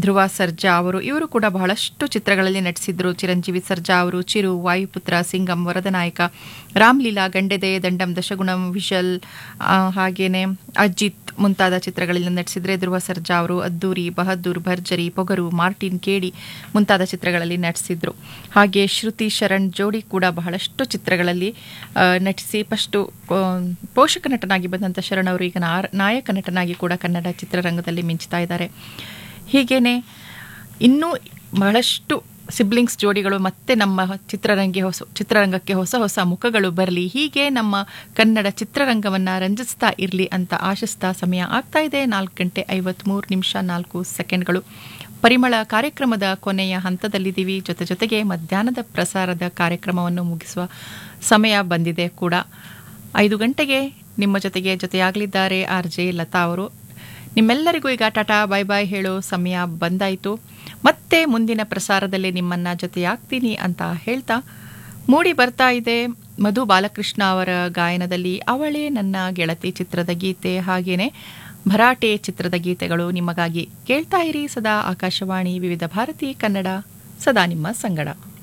ಧ್ರುವ ಸರ್ಜಾ ಅವರು ಇವರು ಕೂಡ ಬಹಳಷ್ಟು ಚಿತ್ರಗಳಲ್ಲಿ ನಟಿಸಿದ್ರು ಚಿರಂಜೀವಿ ಸರ್ಜಾ ಅವರು ಚಿರು ವಾಯುಪುತ್ರ ಸಿಂಗಂ ವರದನಾಯಕ ರಾಮ್ಲೀಲಾ ಗಂಡೆದೆ ದಂಡಂ ದಶಗುಣಂ ವಿಶಲ್ ಆ, ಹಾಗೇನೆ ಅಜಿತ್ ಮುಂತಾದ ಚಿತ್ರಗಳಲ್ಲಿ ನಟಿಸಿದ್ರೆ ಧ್ರುವ ಸರ್ಜಾ ಅವರು ಅದ್ದೂರಿ ಬಹದ್ದೂರ್ ಭರ್ಜರಿ ಪೊಗರು ಮಾರ್ಟಿನ್ ಕೇಡಿ ಮುಂತಾದ ಚಿತ್ರಗಳಲ್ಲಿ ನಟಿಸಿದ್ರು ಹಾಗೆ ಶ್ರುತಿ ಶರಣ್ ಜೋಡಿ ಕೂಡ ಬಹಳಷ್ಟು ಚಿತ್ರಗಳಲ್ಲಿ ಆ, ನಟಿಸಿ ಫಸ್ಟು ಪೋಷಕ ನಟನಾಗಿ ಬಂದಂಥ ಶರಣ್ ಅವರು ಈಗ ನಾ- ನಾಯಕ ನಟನಾಗಿ ಕೂಡ ಕನ್ನಡ ಚಿತ್ರರಂಗದಲ್ಲಿ ಮಿಂಚ್ತಾ ಇದ್ದಾರೆ ಹೀಗೇನೆ ಇನ್ನೂ ಬಹಳಷ್ಟು ಸಿಬ್ಲಿಂಗ್ಸ್ ಜೋಡಿಗಳು ಮತ್ತೆ ನಮ್ಮ ಚಿತ್ರರಂಗೆ ಹೊಸ ಚಿತ್ರರಂಗಕ್ಕೆ ಹೊಸ ಹೊಸ ಮುಖಗಳು ಬರಲಿ ಹೀಗೆ ನಮ್ಮ ಕನ್ನಡ ಚಿತ್ರರಂಗವನ್ನು ರಂಜಿಸ್ತಾ ಇರಲಿ ಅಂತ ಆಶಿಸ್ತಾ ಸಮಯ ಆಗ್ತಾ ಇದೆ ನಾಲ್ಕು ಗಂಟೆ ಐವತ್ತ್ಮೂರು ನಿಮಿಷ ನಾಲ್ಕು ಸೆಕೆಂಡ್ಗಳು ಪರಿಮಳ ಕಾರ್ಯಕ್ರಮದ ಕೊನೆಯ ಹಂತದಲ್ಲಿದ್ದೀವಿ ಜೊತೆ ಜೊತೆಗೆ ಮಧ್ಯಾಹ್ನದ ಪ್ರಸಾರದ ಕಾರ್ಯಕ್ರಮವನ್ನು ಮುಗಿಸುವ ಸಮಯ ಬಂದಿದೆ ಕೂಡ ಐದು ಗಂಟೆಗೆ ನಿಮ್ಮ ಜೊತೆಗೆ ಜೊತೆಯಾಗಲಿದ್ದಾರೆ ಆರ್ ಜೆ ಲತಾ ಅವರು ನಿಮ್ಮೆಲ್ಲರಿಗೂ ಈಗ ಟಾಟಾ ಬಾಯ್ ಬಾಯ್ ಹೇಳೋ ಸಮಯ ಬಂದಾಯಿತು ಮತ್ತೆ ಮುಂದಿನ ಪ್ರಸಾರದಲ್ಲಿ ನಿಮ್ಮನ್ನ ಜೊತೆಯಾಗ್ತೀನಿ ಅಂತ ಹೇಳ್ತಾ ಮೂಡಿ ಬರ್ತಾ ಇದೆ ಮಧು ಬಾಲಕೃಷ್ಣ ಅವರ ಗಾಯನದಲ್ಲಿ ಅವಳೇ ನನ್ನ ಗೆಳತಿ ಚಿತ್ರದ ಗೀತೆ ಹಾಗೇನೆ ಭರಾಟೆ ಚಿತ್ರದ ಗೀತೆಗಳು ನಿಮಗಾಗಿ ಕೇಳ್ತಾ ಇರಿ ಸದಾ ಆಕಾಶವಾಣಿ ವಿವಿಧ ಭಾರತಿ ಕನ್ನಡ ಸದಾ ನಿಮ್ಮ ಸಂಗಡ